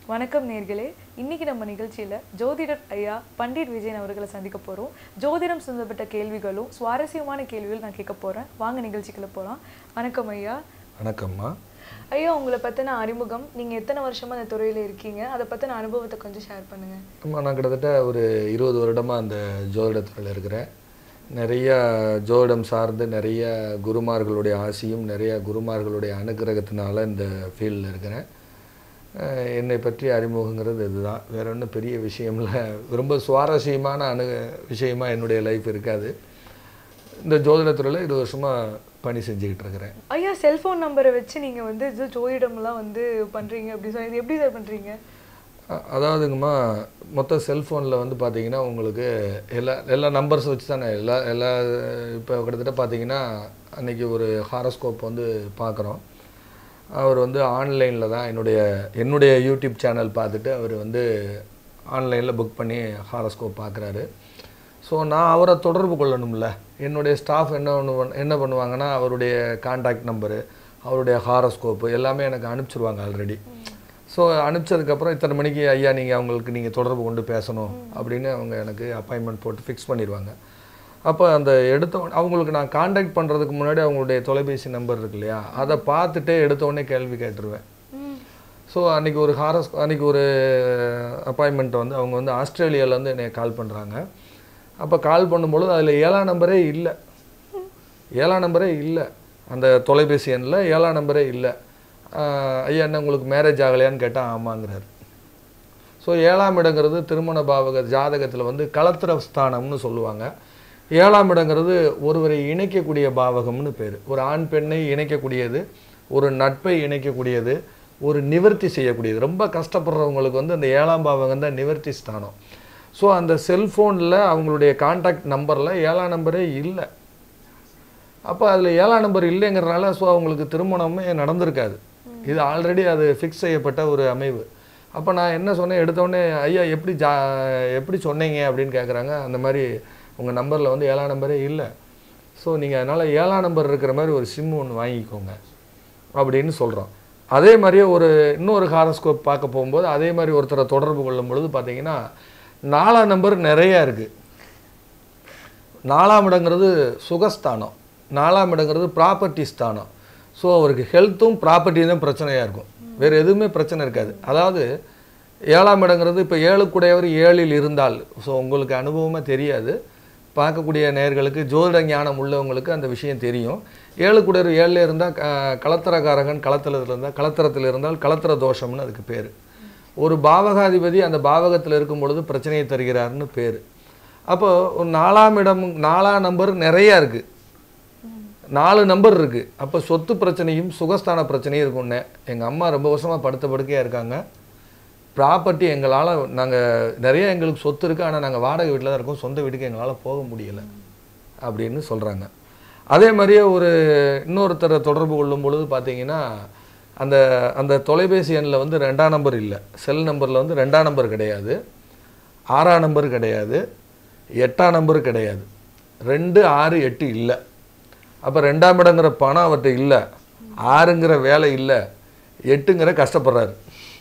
வணக்கம் நேர்களே இன்னைக்கு நம்ம நிகழ்ச்சியில ஜோதிடர் ஐயா பண்டிட் விஜயன் அவர்களை சந்திக்க போறோம் ஜோதிடம் சம்பந்தப்பட்ட கேள்விகளும் சுவாரஸ்யமான கேள்விகள் நான் கேட்க போறேன் வாங்க நிகழ்ச்சிக்குள்ள போலாம் வணக்கம் ஐயா வணக்கம்மா ஐயா உங்களை பத்தின அறிமுகம் நீங்க எத்தனை வருஷமா அந்த துறையில இருக்கீங்க அதை பத்தின அனுபவத்தை கொஞ்சம் ஷேர் பண்ணுங்க அம்மா நான் கிட்டத்தட்ட ஒரு இருபது வருடமாக அந்த ஜோதிடத்தில் இருக்கிறேன் நிறைய ஜோதிடம் சார்ந்து நிறைய குருமார்களுடைய ஆசியும் நிறைய குருமார்களுடைய அனுகிரகத்தினால இந்த ஃபீல்டில் இருக்கிறேன் அஹ் என்னை பற்றி அறிமுகங்கிறது இதுதான் வேற ஒன்றும் பெரிய விஷயம்ல ரொம்ப சுவாரஸ்யமான அணு விஷயமா என்னுடைய லைஃப் இருக்காது இந்த ஜோதிடத்துறையில் இருபது வருஷமாக பணி செஞ்சுக்கிட்டு இருக்கிறேன் ஐயா செல்போன் நம்பரை வச்சு நீங்க வந்து இது ஜோதிடம்லாம் வந்து பண்றீங்க அப்படி சொல்லி இது எப்படி சார் பண்றீங்க அ- அதாவதுங்கம்மா மொத்த செல்ஃபோனில் வந்து பார்த்தீங்கன்னா உங்களுக்கு எல்லா எல்லா நம்பர்ஸ் வச்சு தானே எல்லா எல்லா இப்போ கிட்டத்தட்ட பார்த்தீங்கன்னா அன்னைக்கு ஒரு ஹாரோஸ்கோப் வந்து பார்க்குறோம் அவர் வந்து ஆன்லைனில் தான் என்னுடைய என்னுடைய யூடியூப் சேனல் பார்த்துட்டு அவர் வந்து ஆன்லைனில் புக் பண்ணி ஹாரோஸ்கோப் பார்க்குறாரு ஸோ நான் அவரை தொடர்பு கொள்ளணும்ல என்னுடைய ஸ்டாஃப் என்ன பண்ணுவ என்ன பண்ணுவாங்கன்னா அவருடைய காண்டாக்ட் நம்பரு அவருடைய ஹாரோஸ்கோப்பு எல்லாமே எனக்கு அனுப்பிச்சிருவாங்க ஆல்ரெடி ஸோ அனுப்பிச்சதுக்கப்புறம் இத்தனை மணிக்கு ஐயா நீங்கள் அவங்களுக்கு நீங்கள் தொடர்பு கொண்டு பேசணும் அப்படின்னு அவங்க எனக்கு அப்பாயின்மெண்ட் போட்டு ஃபிக்ஸ் பண்ணிடுவாங்க அப்போ அந்த எடுத்த உடனே- அவங்களுக்கு நான் காண்டாக்ட் பண்ணுறதுக்கு முன்னாடி அவங்களுடைய தொலைபேசி நம்பர் இருக்கு இல்லையா அதை பார்த்துட்டே எடுத்த உடனே கேள்வி கேட்டுருவேன் ஸோ அன்றைக்கி ஒரு ஹாரஸ் அன்றைக்கி ஒரு அப்பாயின்மெண்ட் வந்து அவங்க வந்து ஆஸ்திரேலியாவிலேருந்து என்னை கால் பண்ணுறாங்க அப்போ கால் பண்ணும்பொழுது அதில் ஏழாம் நம்பரே இல்லை ஏழாம் நம்பரே இல்லை அந்த தொலைபேசி எண்ணில் ஏழாம் நம்பரே இல்லை ஆஹ் ஐயா என்ன உங்களுக்கு மேரேஜ் ஆகலையான்னு கேட்டால் ஆமாங்கிறாரு ஸோ ஏழாம் இடங்கிறது திருமண பாவக ஜாதகத்தில் வந்து களத்திர ஸ்தானம்னு சொல்லுவாங்க ஏழாம் இடங்கிறது ஒருவரை இணைக்கக்கூடிய பாவகம்னு பேர் ஒரு ஆண் பெண்ணை இணைக்கக்கூடியது ஒரு நட்பை இணைக்கக்கூடியது ஒரு நிவர்த்தி செய்யக்கூடியது ரொம்ப கஷ்டப்படுறவங்களுக்கு வந்து அந்த ஏழாம் பாவகம் தான் நிவர்த்தி ஸ்தானம் ஸோ அந்த செல்ஃபோனில் அவங்களுடைய காண்டாக்ட் நம்பரில் ஏழாம் நம்பரே இல்லை அப்போ அதில் ஏழாம் நம்பர் இல்லைங்கிறனால ஸோ அவங்களுக்கு திருமணமே நடந்திருக்காது இது ஆல்ரெடி அது ஃபிக்ஸ் செய்யப்பட்ட ஒரு அமைவு அப்போ நான் என்ன சொன்னேன் எடுத்தோடனே ஐயா எப்படி ஜா எப்படி சொன்னீங்க அப்படின்னு கேட்குறாங்க அந்த மாதிரி உங்கள் நம்பரில் வந்து ஏழாம் நம்பரே இல்லை ஸோ நீங்கள் அதனால் ஏழாம் நம்பர் இருக்கிற மாதிரி ஒரு சிம் ஒன்று வாங்கிக்கோங்க அப்படின்னு சொல்கிறோம் அதே மாதிரியே ஒரு இன்னொரு ஹாரோஸ்கோப் பார்க்க போகும்போது அதே மாதிரி ஒருத்தரை தொடர்பு கொள்ளும் பொழுது பார்த்தீங்கன்னா நாலாம் நம்பர் நிறையா இருக்குது நாலாம் இடங்கிறது சுகஸ்தானம் நாலாம் இடங்கிறது ப்ராப்பர்ட்டி ஸ்தானம் ஸோ அவருக்கு ஹெல்த்தும் ப்ராப்பர்ட்டியும் தான் பிரச்சனையாக இருக்கும் வேறு எதுவுமே பிரச்சனை இருக்காது அதாவது ஏழாம் இடங்கிறது இப்போ ஏழுக்குடையவர் ஏழில் இருந்தால் ஸோ உங்களுக்கு அனுபவமாக தெரியாது பார்க்கக்கூடிய நேயர்களுக்கு ஜோதிட ஞானம் உள்ளவங்களுக்கு அந்த விஷயம் தெரியும் ஏழுக்குடையவர் ஏழில் இருந்தால் களத்திரகாரகன் களத்தில் இருந்தால் களத்திரத்தில் இருந்தால் களத்திர தோஷம்னு அதுக்கு பேர் ஒரு பாவகாதிபதி அந்த பாவகத்தில் இருக்கும் பொழுது பிரச்சனையை தருகிறார்னு பேர் அப்போ ஒரு நாலாம் இடம் நாலாம் நம்பர் நிறையா இருக்குது நாலு நம்பர் இருக்குது அப்போ சொத்து பிரச்சனையும் சுகஸ்தான பிரச்சனையும் இருக்கும்னே எங்கள் அம்மா ரொம்ப வருஷமாக படுத்த படுக்கையாக இருக்காங்க ப்ராப்பர்ட்டி எங்களால் நாங்கள் நிறைய எங்களுக்கு சொத்து இருக்குது ஆனால் நாங்கள் வாடகை வீட்டில் தான் இருக்கோம் சொந்த வீட்டுக்கு எங்களால் போக முடியலை அப்படின்னு சொல்கிறாங்க அதே மாதிரியே ஒரு இன்னொருத்தரை தொடர்பு கொள்ளும் பொழுது பார்த்தீங்கன்னா அந்த அந்த தொலைபேசி எண்ணில் வந்து ரெண்டாம் நம்பர் இல்லை செல் நம்பரில் வந்து ரெண்டாம் நம்பர் கிடையாது ஆறாம் நம்பர் கிடையாது எட்டாம் நம்பர் கிடையாது ரெண்டு ஆறு எட்டு இல்லை அப்போ ரெண்டாம் இடங்கிற பணம் அவர்கிட்ட இல்லை ஆறுங்கிற வேலை இல்லை எட்டுங்கிற கஷ்டப்படுறாரு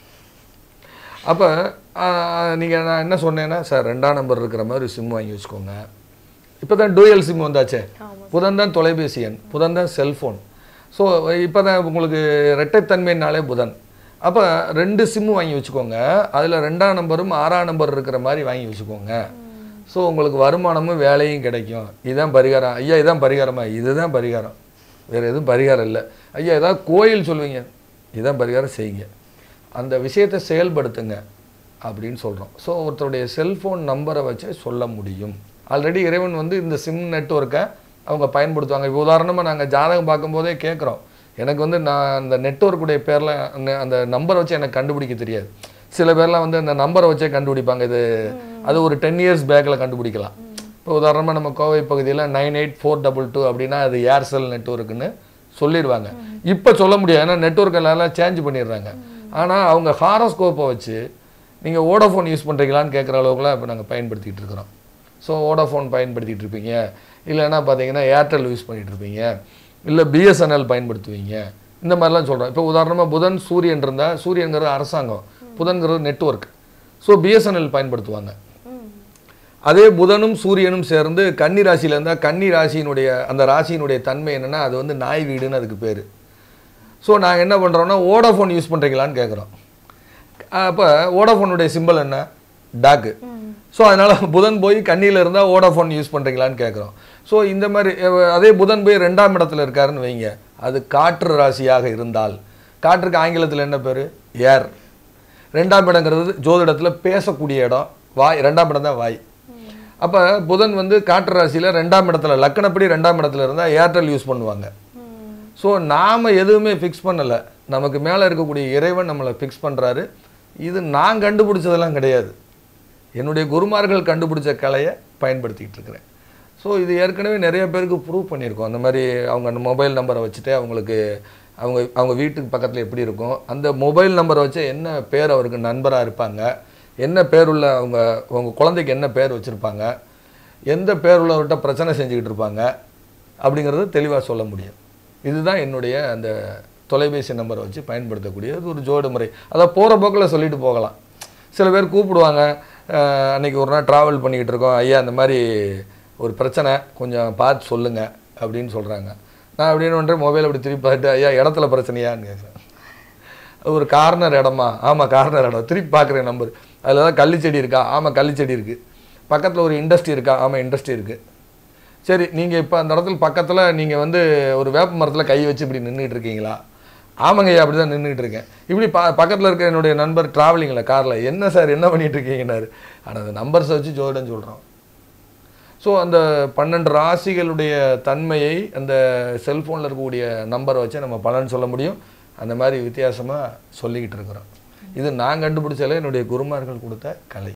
அப்போ நீங்கள் நான் என்ன சொன்னேன்னா சார் ரெண்டாம் நம்பர் இருக்கிற மாதிரி சிம் வாங்கி வச்சுக்கோங்க இப்போ தான் டூயல் சிம் வந்தாச்சே புதன் தான் தொலைபேசி எண் புதன் தான் செல்ஃபோன் ஸோ இப்போ தான் உங்களுக்கு இரட்டைத்தன்மைனாலே புதன் அப்போ ரெண்டு சிம்மு வாங்கி வச்சுக்கோங்க அதில் ரெண்டாம் நம்பரும் ஆறாம் நம்பர் இருக்கிற மாதிரி வாங்கி வச்சுக்கோங்க ஸோ உங்களுக்கு வருமானமும் வேலையும் கிடைக்கும் இதுதான் பரிகாரம் ஐயா இதான் பரிகாரமா இதுதான் பரிகாரம் வேறு எதுவும் பரிகாரம் இல்லை ஐயா ஏதாவது கோயில் சொல்லுவீங்க இதுதான் பரிகாரம் செய்யுங்க அந்த விஷயத்தை செயல்படுத்துங்க அப்படின்னு சொல்கிறோம் ஸோ ஒருத்தருடைய செல்ஃபோன் நம்பரை வச்சு சொல்ல முடியும் ஆல்ரெடி இறைவன் வந்து இந்த சிம் நெட்ஒர்க்கை அவங்க பயன்படுத்துவாங்க இப்போ உதாரணமாக நாங்கள் ஜாதகம் பார்க்கும்போதே கேட்குறோம் எனக்கு வந்து நான் அந்த நெட்ஒர்க்குடைய பேரில் அந்த நம்பரை வச்சு எனக்கு கண்டுபிடிக்க தெரியாது சில பேர்லாம் வந்து அந்த நம்பரை வச்சே கண்டுபிடிப்பாங்க இது அது ஒரு டென் இயர்ஸ் பேக்கில் கண்டுபிடிக்கலாம் இப்போ உதாரணமாக நம்ம கோவை பகுதியில் nine eight four double two அப்படின்னா அது ஏர்செல் நெட்ஒர்க்குன்னு சொல்லிடுவாங்க இப்போ சொல்ல முடியாது ஏன்னா நெட்ஒர்க் எல்லாம் சேஞ்ச் பண்ணிடுறாங்க ஆனால் அவங்க ஹாரோஸ்கோப்பை வச்சு நீங்கள் ஓடோஃபோன் யூஸ் பண்ணுறீங்களான்னு கேட்குற அளவுக்குலாம் இப்போ நாங்கள் பயன்படுத்திகிட்டு இருக்கிறோம் ஸோ ஓடோஃபோன் பயன்படுத்திகிட்டு இருப்பீங்க இல்லைன்னா பார்த்தீங்கன்னா ஏர்டெல் யூஸ் பண்ணிகிட்டு இருப்பீங்க இல்லை பிஎஸ்என்எல் பயன்படுத்துவீங்க இந்த மாதிரிலாம் சொல்கிறோம் இப்போ உதாரணமாக புதன் சூரியன் இருந்தால் சூரியன்கிறது அரசாங்கம் புதன்கிறது நெட்வொர்க் ஸோ பிஎஸ்என்எல் பயன்படுத்துவாங்க ம் அதே புதனும் சூரியனும் சேர்ந்து கன்னி ராசியில் இருந்தால் கன்னி ராசியினுடைய அந்த ராசியினுடைய தன்மை என்னன்னா அது வந்து நாய் வீடுன்னு அதுக்கு பேர் ஸோ நாங்கள் என்ன பண்ணுறோம்னா ஓடாஃபோன் யூஸ் பண்ணுறீங்களான்னு கேட்குறோம் அப்போ ஓடாஃபோனுடைய சிம்பிள் என்ன டாக்கு ம் ஸோ அதனால் புதன் போய் கண்ணியில் இருந்தால் ஓடாஃபோன் யூஸ் பண்ணுறீங்களான்னு கேட்குறோம் ஸோ இந்த மாதிரி அஹ், அதே புதன் போய் ரெண்டாம் இடத்துல இருக்காருன்னு வைங்க அது காற்று ராசியாக இருந்தால் காற்றுக்கு ஆங்கிலத்தில் என்ன பேர் ஏர் ரெண்டாம் இடங்கிறது ஜோதிடத்தில் பேசக்கூடிய இடம் வாய் ரெண்டாம் இடம் தான் வாய் அப்போ புதன் வந்து காற்று ராசியில் ரெண்டாம் இடத்துல லக்கணப்படி ரெண்டாம் இடத்துல இருந்தால் ஏர்டெல் யூஸ் பண்ணுவாங்க ம் ஸோ நாம் எதுவுமே ஃபிக்ஸ் பண்ணலை நமக்கு மேலே இருக்கக்கூடிய இறைவன் நம்மளை ஃபிக்ஸ் பண்ணுறாரு இது நான் கண்டுபிடிச்சதெல்லாம் கிடையாது என்னுடைய குருமார்கள் கண்டுபிடிச்ச கலையை பயன்படுத்திக்கிட்டு இருக்கிறேன் ஸோ இது ஏற்கனவே நிறைய பேருக்கு ப்ரூவ் பண்ணியிருக்கோம் அந்த மாதிரி அவங்க அந்த மொபைல் நம்பரை வச்சுட்டு அவங்களுக்கு அவங்க அவங்க வீட்டுக்கு பக்கத்தில் எப்படி இருக்கும் அந்த மொபைல் நம்பரை வச்சு என்ன பேர் அவருக்கு நண்பராக இருப்பாங்க என்ன பேர் உள்ள அவங்க அவங்க குழந்தைக்கு என்ன பேர் வச்சுருப்பாங்க எந்த பேர் உள்ளவர்கிட்ட பிரச்சனை செஞ்சுக்கிட்டு இருப்பாங்க அப்படிங்கிறது தெளிவாக சொல்ல முடியும் இதுதான் என்னுடைய அந்த தொலைபேசி நம்பரை வச்சு பயன்படுத்தக்கூடிய இது ஒரு ஜோடு முறை அதை போகிற போக்கில் சொல்லிட்டு போகலாம் சில பேர் கூப்பிடுவாங்க அஹ், அன்னைக்கு ஒரு நாள் ட்ராவல் பண்ணிக்கிட்டு இருக்கோம் ஐயா இந்த மாதிரி ஒரு பிரச்சனை கொஞ்சம் பார்த்து சொல்லுங்க அப்படின்னு சொல்கிறாங்க நான் அப்படின்னு ஒன்றே மொபைல் அப்படி திருப்பி பார்த்துட்டு ஐயா இடத்துல பிரச்சனையான்னு கேட்குறேன் ஒரு கார்னர் இடமா ஆமாம் கார்னர் இடம் திருப்பி பார்க்குறேன் நம்பர் அதில் தான் கள்ளிச்செடி இருக்கா ஆமாம் கள்ளிச்செடி இருக்குது பக்கத்தில் ஒரு இண்டஸ்ட்ரி இருக்கா ஆமாம் இண்டஸ்ட்ரி இருக்குது சரி நீங்கள் இப்போ அந்த இடத்துல பக்கத்தில் நீங்கள் வந்து ஒரு வேப்ப மரத்தில் கை வச்சு இப்படி நின்றுட்டு இருக்கீங்களா ஆமாங்க ஐயா அப்படி தான் நின்றுட்டு இருக்கேன் இப்படி ப பக்கத்தில் இருக்க என்னுடைய நண்பர் ட்ராவலிங்கில் காரில் என்ன சார் என்ன பண்ணிட்டு இருக்கீங்கன்னாரு ஆனால் அந்த நம்பர்ஸை வச்சு ஜோதிடம் சொல்கிறோம் ஸோ அந்த பன்னெண்டு ராசிகளுடைய தன்மையை அந்த செல்ஃபோனில் இருக்கக்கூடிய நம்பரை வச்சு நம்ம பலன் சொல்ல முடியும் அந்த மாதிரி வித்தியாசமாக சொல்லிக்கிட்டு இருக்கிறோம் இது நான் கண்டுபிடிச்சாலே என்னுடைய குருமார்கள் கொடுத்த கலை